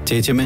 ചേച്ചിയമ്മേ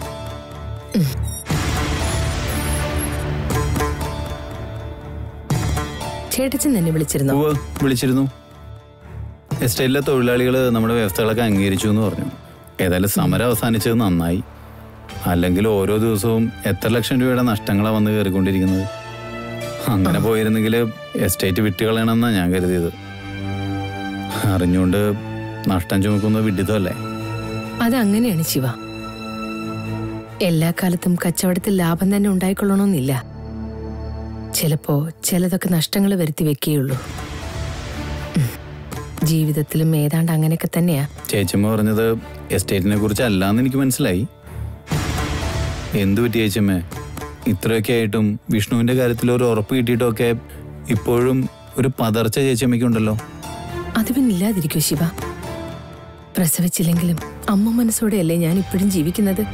ചേട്ടച്ചൻ തന്നെ വിളിച്ചിരുന്നു ഉവ്വ് വിളിച്ചിരുന്നു എസ്റ്റേറ്റിലെ തൊഴിലാളികൾ നമ്മുടെ വ്യവസ്ഥകളൊക്കെ അംഗീകരിച്ചു എന്ന് പറഞ്ഞു ഏതായാലും സമരം അവസാനിച്ചത് നന്നായി അല്ലെങ്കിൽ ഓരോ ദിവസവും എത്ര ലക്ഷം രൂപയുടെ നഷ്ടങ്ങളാണ് വന്ന് കയറിക്കൊണ്ടിരിക്കുന്നത് അങ്ങനെ പോയിരുന്നെങ്കിൽ എസ്റ്റേറ്റ് വിട്ടുകളയണമെന്നാണ് ഞാൻ കരുതിയത് അറിഞ്ഞുകൊണ്ട് നഷ്ടം ചുമക്കുന്നത് വിഡിത്തമല്ലേ അതങ്ങനെയാണ് ശിവ എല്ലാ കാലത്തും കച്ചവടത്തിൽ ലാഭം തന്നെ ഉണ്ടായിക്കൊള്ളണമെന്നില്ല ചിലപ്പോ ചിലതൊക്കെ നഷ്ടങ്ങൾ വരുത്തി വെക്കുകയുള്ളൂ ഉം. ജീവിതത്തിലും ഏതാണ്ട് അങ്ങനെയൊക്കെ തന്നെയാ ചേച്ചമ്മ പറഞ്ഞത് എസ്റ്റേറ്റിനെ കുറിച്ച് അല്ലാന്ന് എനിക്ക് മനസ്സിലായി എന്തു പറ്റി ചേച്ചമ്മേ ഇത്രയൊക്കെ ആയിട്ടും വിഷ്ണുവിന്റെ കാര്യത്തിൽ ഒരു ഉറപ്പ് കിട്ടിയിട്ടൊക്കെ ഇപ്പോഴും ഒരു പതർച്ച ചേച്ചമ്മയ്ക്കുണ്ടല്ലോ അത് പിന്നില്ലാതിരിക്കൂ ശിവ പ്രസവിച്ചില്ലെങ്കിലും അമ്മ മനസ്സോടെയല്ലേ ഞാൻ ഇപ്പോഴും ജീവിക്കുന്നത്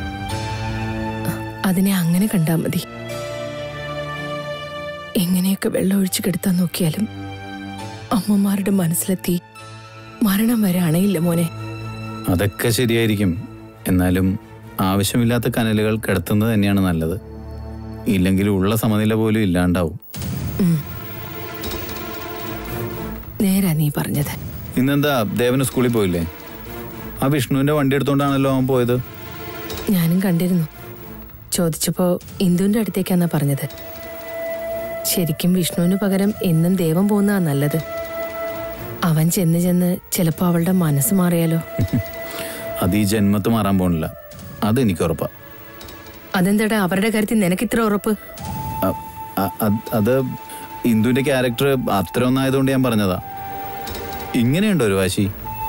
അതിനെ അങ്ങനെ കണ്ടാ മതി എങ്ങനെയൊക്കെ വെള്ളം ഒഴിച്ചു കെടുത്താൻ നോക്കിയാലും അമ്മമാരുടെ മനസ്സിലെത്തി മരണം വരെ അണയില്ല മോനെ അതൊക്കെ ശരിയായിരിക്കും എന്നാലും ആവശ്യമില്ലാത്ത കനലുകൾ കിടത്തുന്നത് തന്നെയാണ് നല്ലത് ഇല്ലെങ്കിൽ ഉള്ള സമനില പോലും ഇല്ലാണ്ടാവും ഉം. നേരാ നീ പറഞ്ഞത് ഇന്നെന്താ ദേവന് സ്കൂളിൽ പോയില്ലേ ആ വിഷ്ണുവിന്റെ വണ്ടി എടുത്തോണ്ടാണല്ലോ അവൻ പോയത് ഞാനും കണ്ടിരുന്നു ചോദിച്ചപ്പോ ഇന്ദുവിന്റെ അടുത്തേക്കാന്നാ പറഞ്ഞത് ശരിക്കും വിഷ്ണുവിന് പകരം എന്നും ദേവം പോകുന്നതാ നല്ലത് അവൻ ചെന്ന് ചെന്ന് ചിലപ്പോ അവളുടെ മനസ്സ് മാറിയാലോ അത് ഈ ജന്മത്ത് മാറാൻ പോണില്ല അതെനിക്ക് ഉറപ്പാ അതെന്താടാ അവരുടെ കാര്യത്തിൽ നിനക്ക് ഇത്ര ഉറപ്പ് അ- അ- അത്- അത് ഇന്ദുവിന്റെ ക്യാരക്ടർ അത്ര ഒന്നായതുകൊണ്ട് ഞാൻ പറഞ്ഞതാ ഇങ്ങനെയുണ്ടോ ഒരു വാശി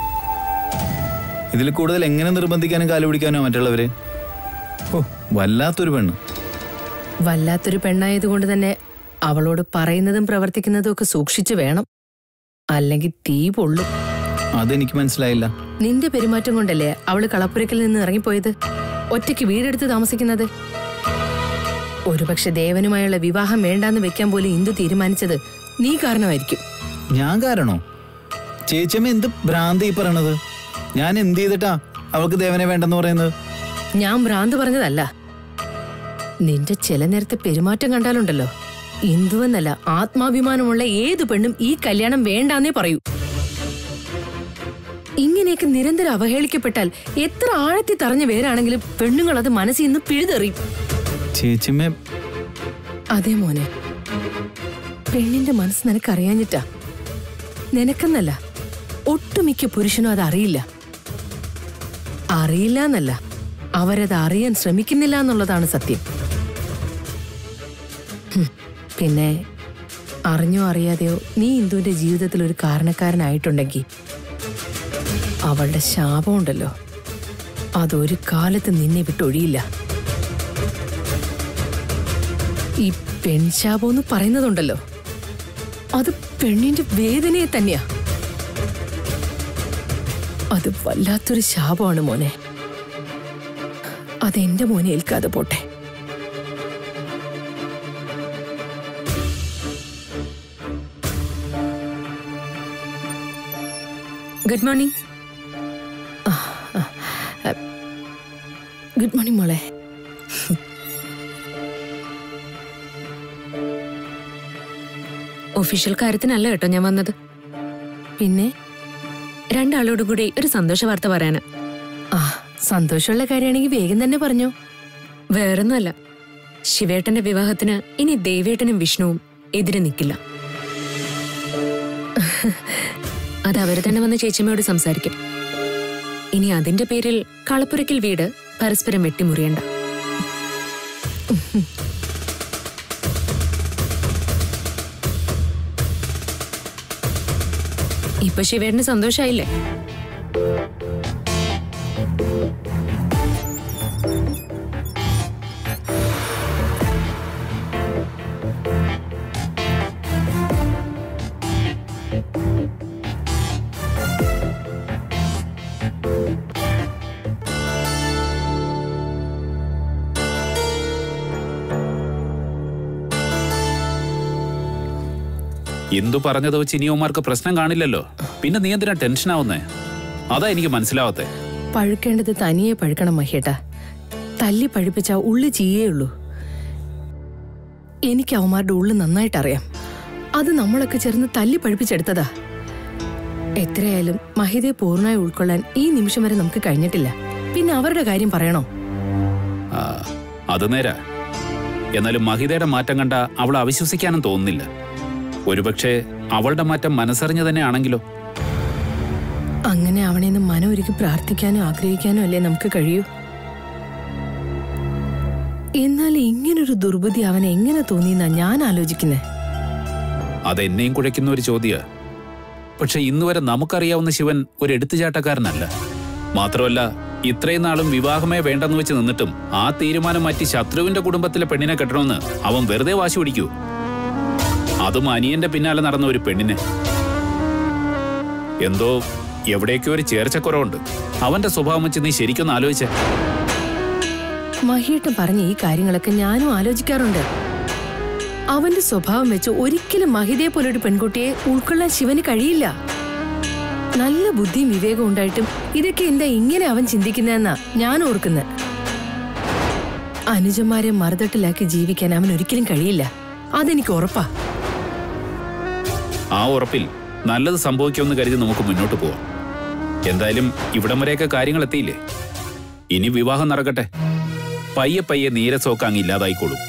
ഇതിൽ കൂടുതൽ എങ്ങനെ നിർബന്ധിക്കാനും കാല് പിടിക്കാനോ മറ്റുള്ളവര് ഓ വല്ലാത്തൊരു പെണ്ണ് വല്ലാത്തൊരു പെണ്ണായതുകൊണ്ട് തന്നെ അവളോട് പറയുന്നതും പ്രവർത്തിക്കുന്നതും ഒക്കെ സൂക്ഷിച്ചു വേണം അല്ലെങ്കിൽ തീ പൊള്ളും അതെനിക്ക് മനസ്സിലായില്ല നിന്റെ പെരുമാറ്റം കൊണ്ടല്ലേ അവള് കളപ്പുരക്കിൽ നിന്ന് ഇറങ്ങിപ്പോയത് ഒറ്റയ്ക്ക് വീടെടുത്ത് താമസിക്കുന്നത് ഒരുപക്ഷെ ദേവനുമായുള്ള വിവാഹം വേണ്ടാന്ന് വെക്കാൻ പോലും ഇന്ദു തീരുമാനിച്ചത് നീ കാരണമായിരിക്കും ഞാൻ കാരണോ ചേച്ചിയമ്മ എന്ത് ഭ്രാന്തി ഈ പറയണത് ഞാൻ എന്ത് ചെയ്തിട്ടാ അവൾക്ക് ദേവനെ വേണ്ടെന്ന് പറയുന്നത് ഞാൻ ഭ്രാന്ത് പറഞ്ഞതല്ല നിന്റെ ചില നേരത്തെ പെരുമാറ്റം കണ്ടാലുണ്ടല്ലോ ഇന്ദുവെന്നല്ല ആത്മാഭിമാനമുള്ള ഏതു പെണ്ണും ഈ കല്യാണം വേണ്ടാന്നേ പറയൂ ഇങ്ങനെയൊക്കെ നിരന്തരം അവഹേളിക്കപ്പെട്ടാൽ എത്ര ആഴത്തി തറഞ്ഞ പേരാണെങ്കിലും പെണ്ണുങ്ങൾ അത് മനസ്സിൽ നിന്ന് പിഴുതെറിയും ചേച്ചിയമ്മ അതെ മോനെ പെണ്ണിന്റെ മനസ്സ് നിനക്കറിയാഞ്ഞിട്ടാ നിനക്കെന്നല്ല ഒട്ടുമിക്ക പുരുഷനും അത് അറിയില്ല അറിയില്ല എന്നല്ല അവരത് അറിയാൻ ശ്രമിക്കുന്നില്ല എന്നുള്ളതാണ് സത്യം ഹും, പിന്നെ അറിഞ്ഞോ അറിയാതെയോ നീ ഇന്ദുവിന്റെ ജീവിതത്തിൽ ഒരു കാരണക്കാരനായിട്ടുണ്ടെങ്കിൽ അവളുടെ ശാപമുണ്ടല്ലോ അതൊരു കാലത്ത് നിന്നെ വിട്ടൊഴിയില്ല ഈ പെൺശാപം എന്ന് പറയുന്നതുണ്ടല്ലോ അത് പെണ്ണിന്റെ വേദനയെ തന്നെയാ അത് വല്ലാത്തൊരു ശാപമാണ് മോനെ അതെന്റെ മോനെ ഏൽക്കാതെ പോട്ടെ ഗുഡ് മോർണിംഗ് ഗുഡ് മോർണിംഗ് മോളെ ഒഫീഷ്യൽ കാര്യത്തിനല്ല കേട്ടോ ഞാൻ വന്നത് പിന്നെ രണ്ടാളോടും കൂടി ഒരു സന്തോഷ വാർത്ത പറയാനാ ആ സന്തോഷമുള്ള കാര്യമാണെങ്കിൽ വേഗം തന്നെ പറഞ്ഞോ വേറൊന്നുമല്ല ശിവേട്ടന്റെ വിവാഹത്തിന് ഇനി ദേവേട്ടനും വിഷ്ണുവും എതിരെ നിൽക്കില്ല അത് അവര് തന്നെ വന്ന് ചേച്ചിമ്മയോട് സംസാരിക്കും ഇനി അതിന്റെ പേരിൽ കളപ്പുരയ്ക്കൽ വീട് പരസ്പരം വെട്ടിമുറിയണ്ട ഇപ്പൊ ശിവേട്ടന് സന്തോഷായില്ലേ എന്തു പറഞ്ഞത് വെച്ച് ഇനിയോമാർക്ക് പ്രശ്നം കാണില്ലല്ലോ പിന്നെ നീ എന്തിനാ ടെൻഷൻ ആവുന്നേ അതാ എനിക്ക് മനസ്സിലാവത്തെ പഴുക്കേണ്ടത് തനിയെ പഴുക്കണം മഹിയേട്ടാ തല്ലി പഴുപ്പിച്ച ഉള്ളു ചീയേ ഉള്ളൂ എനിക്ക് അവന്മാരുടെ ഉള്ളു നന്നായിട്ടറിയാം അത് നമ്മളൊക്കെ ചേർന്ന് തല്ലി പഴുപ്പിച്ചെടുത്തതാ എത്രയായാലും മഹിതയെ പൂർണ്ണമായി ഉൾക്കൊള്ളാൻ ഈ നിമിഷം വരെ നമുക്ക് കഴിഞ്ഞിട്ടില്ല പിന്നെ അവരുടെ കാര്യം പറയണോ ആ, അത് നേരാ എന്നാലും മഹിതയുടെ മാറ്റം കണ്ട അവൾ അവിശ്വസിക്കാനും തോന്നുന്നില്ല ഒരുപക്ഷെ അവളുടെ മാറ്റം മനസ്സറിഞ്ഞു തന്നെ ആണെങ്കിലോ അങ്ങനെ അവനെന്ന് മനമൊരുക്കി പ്രാർത്ഥിക്കാനോ ആഗ്രഹിക്കാനോ അല്ലേ നമുക്ക് കഴിയൂ എന്നാൽ ഇങ്ങനൊരു ദുർബുദ്ധി അവൻ എങ്ങനെ തോന്നിയെന്നാ ഞാൻ ആലോചിക്കുന്നേ അത് എന്നെയും കുഴയ്ക്കുന്ന ഒരു ചോദ്യ പക്ഷെ ഇന്നുവരെ നമുക്കറിയാവുന്ന ശിവൻ ഒരു എടുത്തുചാട്ടക്കാരനല്ല മാത്രമല്ല ഇത്രയും നാളും വിവാഹമേ വേണ്ടെന്ന് വെച്ച് നിന്നിട്ടും ആ തീരുമാനം മാറ്റി ശത്രുവിന്റെ കുടുംബത്തിലെ പെണ്ണിനെ കെട്ടണമെന്ന് അവൻ വെറുതെ വാശി പിടിക്കൂ അതും അനിയന്റെ പിന്നാലെ നടന്ന ഒരു പെണ്ണിനെ എന്തോ എവിടേക്കോ ഒരു ചേർച്ചക്കുറവുണ്ട് അവന്റെ സ്വഭാവം വെച്ച് നീ ശരിക്കൊന്ന് ആലോചിച്ചേ മഹിയേട്ടൻ പറഞ്ഞ ഈ കാര്യങ്ങളൊക്കെ ഞാനും ആലോചിക്കാറുണ്ട് അവന്റെ സ്വഭാവം വെച്ച് ഒരിക്കലും മഹിതയെ പോലൊരു പെൺകുട്ടിയെ ഉൾക്കൊള്ളാൻ ശിവന് കഴിയില്ല നല്ല ബുദ്ധിയും വിവേകവും ഉണ്ടായിട്ടും ഇതൊക്കെ എന്താ ഇങ്ങനെ അവൻ ചിന്തിക്കുന്നതെന്നാ ഞാൻ ഓർക്കുന്നത് അനുജന്മാരെ മറുതട്ടിലാക്കി ജീവിക്കാൻ അവൻ ഒരിക്കലും കഴിയില്ല അതെനിക്ക് ഉറപ്പാ ആ ഉറപ്പിൽ നല്ലത് സംഭവിക്കുമെന്ന് കരുതി നമുക്ക് മുന്നോട്ട് പോവാം എന്തായാലും ഇവിടം വരെയൊക്കെ കാര്യങ്ങൾ എത്തിയില്ലേ ഇനി വിവാഹം നടക്കട്ടെ പയ്യെ പയ്യെ നീരസമൊക്കെ അങ്ങ് ഇല്ലാതായിക്കോളും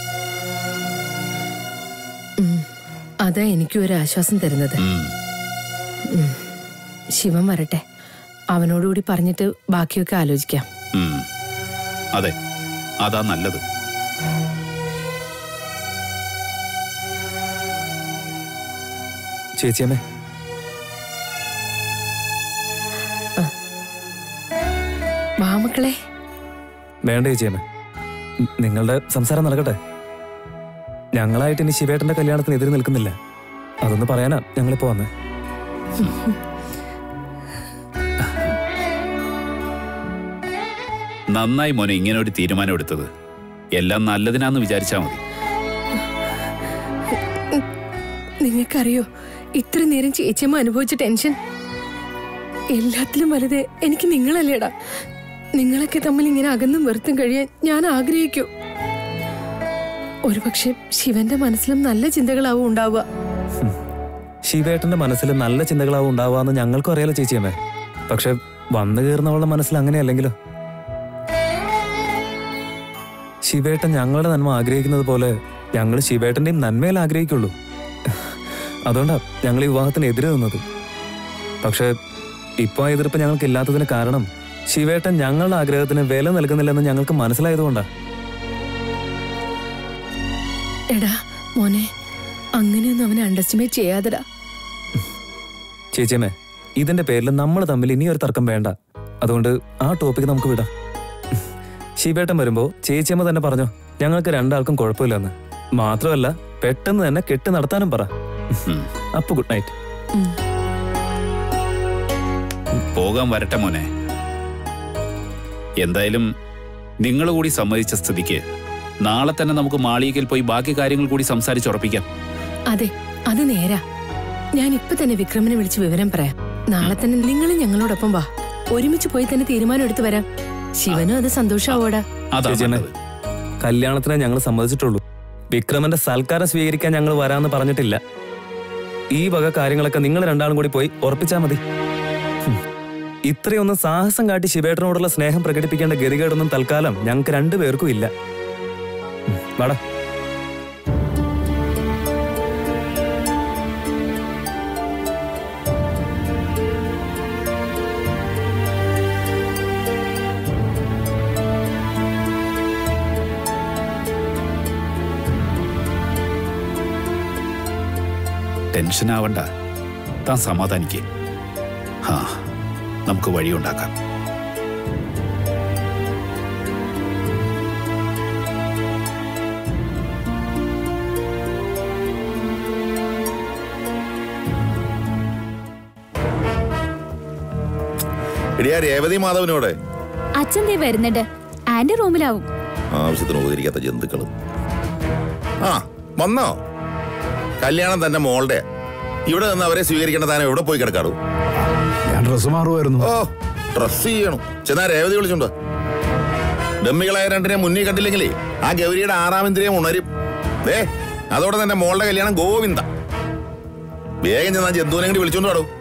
ഉം. അതാ എനിക്കും ഒരു ആശ്വാസം തരുന്നത് ഉം, ശിവൻ വരട്ടെ അവനോടുകൂടി പറഞ്ഞിട്ട് ബാക്കിയൊക്കെ ആലോചിക്കാം ഉം. അതെ അതാ നല്ലത് ചേച്ചിയമ്മേ വാ മക്കളെ വേണ്ട ചേച്ചിയമ്മേ ഉം, നിങ്ങളുടെ സംസാരം നടക്കട്ടെ ഞങ്ങളായിട്ട് ഇനി ശിവേട്ടന്റെ കല്യാണത്തിന് എതിര് നിൽക്കുന്നില്ല അതൊന്ന് പറയാനാ ഞങ്ങളിപ്പോ വന്നേ നന്നായി മോനെ ഇങ്ങനെ ഒരു തീരുമാനം എടുത്തത് എല്ലാം നല്ലതിനാന്ന് വിചാരിച്ചാ മതി നിങ്ങൾക്കറിയോ ഇത്ര നേരം ചേച്ചിയമ്മ അനുഭവിച്ച ടെൻഷൻ എല്ലാത്തിലും വലുത് എനിക്ക് നിങ്ങളല്ലേടാ നിങ്ങളൊക്കെ തമ്മിൽ ഇങ്ങനെ അകന്നും വെറുത്തും കഴിയാൻ ഞാൻ ആഗ്രഹിക്കൂ ഒരുപക്ഷെ ശിവന്റെ മനസ്സിലും നല്ല ചിന്തകളാവും ഉണ്ടാവുക ശിവേട്ടന്റെ മനസ്സിൽ നല്ല ചിന്തകളാവും ഉണ്ടാവാന്ന് ഞങ്ങൾക്കും അറിയാലോ ചേച്ചിയമ്മേ പക്ഷെ വന്നു കയറുന്നവളുടെ മനസ്സിൽ അങ്ങനെയല്ലെങ്കിലോ ശിവേട്ടൻ ഞങ്ങളുടെ നന്മ ആഗ്രഹിക്കുന്നത് പോലെ ഞങ്ങൾ ശിവേട്ടന്റെയും നന്മയിൽ ആഗ്രഹിക്കുള്ളൂ അതുകൊണ്ടാ ഞങ്ങൾ ഈ വിവാഹത്തിന് എതിരെ നിന്നത് പക്ഷെ ഇപ്പൊ ആ എതിർപ്പ് ഞങ്ങൾക്ക് ഇല്ലാത്തതിന് കാരണം ശിവേട്ടൻ ഞങ്ങളുടെ ആഗ്രഹത്തിന് വില നൽകുന്നില്ലെന്ന് ഞങ്ങൾക്ക് മനസ്സിലായതുകൊണ്ടാ എടാ മോനെ അങ്ങനെയൊന്നും അവനെ അണ്ടർസ്റ്റിമേറ്റ് ചെയ്യാതെടാ ചേച്ചിയമ്മേ ഇതിന്റെ പേരിൽ നമ്മൾ തമ്മിൽ ഇനി ഒരു തർക്കം വേണ്ട അതുകൊണ്ട് ആ ടോപ്പിക്ക് നമുക്ക് വിടാം ശിവേട്ടൻ വരുമ്പോ ചേച്ചിയമ്മ തന്നെ പറഞ്ഞോ ഞങ്ങൾക്ക് രണ്ടാൾക്കും കുഴപ്പമില്ലെന്ന് മാത്രമല്ല പെട്ടെന്ന് തന്നെ കെട്ട് നടത്താനും പറ ഉം. അപ്പൊ ഗുഡ് നൈറ്റ് പോകാൻ വരട്ടെ മോനെ എന്തായാലും നിങ്ങൾ കൂടി സമ്മതിച്ച സ്ഥിതിക്ക് നാളെ തന്നെ നമുക്ക് മാളികയിൽ പോയി ബാക്കി കാര്യങ്ങൾ കൂടി സംസാരിച്ചുറപ്പിക്കാം അതെ അത് നേരാ ഞാൻ ഇപ്പൊ തന്നെ വിക്രമനെ വിളിച്ച് വിവരം പറയാം നാളെ തന്നെ നിങ്ങളും ഞങ്ങളോടൊപ്പം വാ ഒരുമിച്ച് പോയി തന്നെ തീരുമാനം എടുത്തു വരാം ശിവനും അത് സന്തോഷാവോടാ അതാ ചേച്ചിയമ്മേ നല്ലത്. കല്യാണത്തിനെ ഞങ്ങൾ സമ്മതിച്ചിട്ടുള്ളൂ വിക്രമന്റെ സൽക്കാരം സ്വീകരിക്കാൻ ഞങ്ങൾ വരാമെന്ന് പറഞ്ഞിട്ടില്ല ഈ വക കാര്യങ്ങളൊക്കെ നിങ്ങൾ രണ്ടാളും കൂടി പോയി ഉറപ്പിച്ചാ മതി ഹും. ഇത്രയൊന്നും സാഹസം കാട്ടി ശിവേട്ടനോടുള്ള സ്നേഹം പ്രകടിപ്പിക്കേണ്ട ഗതികേടൊന്നും തൽക്കാലം ഞങ്ങൾക്ക് രണ്ടുപേർക്കും ഇല്ല ഉം, വാടാ ടെൻഷൻ ആവണ്ട താൻ സമാധാനിക്കേ ഹാ നമുക്ക് വഴിയുണ്ടാക്കാം എടിയാ രേവതി മാധവനോടെ അച്ഛൻ ദേ വരുന്നുണ്ട് ആന്റി റൂമിലാവും ആവശ്യത്തിന് ഉപകരിക്കാത്ത ജന്തുക്കള് ആ വന്നോ കല്യാണം തന്നെ മോളുടെ ഇവിടെ നിന്ന് അവരെ സ്വീകരിക്കേണ്ട താൻ എവിടെ പോയി കിടക്കാടു ഞാൻ ഡ്രസ്സ് മാറുമായിരുന്നു ഓ ഡ്രസ് ചെയ്യണം ചെന്നാ രേവതി വിളിച്ചുണ്ടോ ഡമ്മികളായ രണ്ടിനെ മുന്നിൽ കണ്ടില്ലെങ്കിലേ ആ ഗൗരിയുടെ ആറാം ഇന്ദ്രിയം ഉണരും ദേ അതോടെ തന്നെ മോളുടെ കല്യാണം ഗോവിന്ദ വേഗം ചെന്നാ ജന്തുവിനെ കൂടി വിളിച്ചോണ്ട് പാടൂ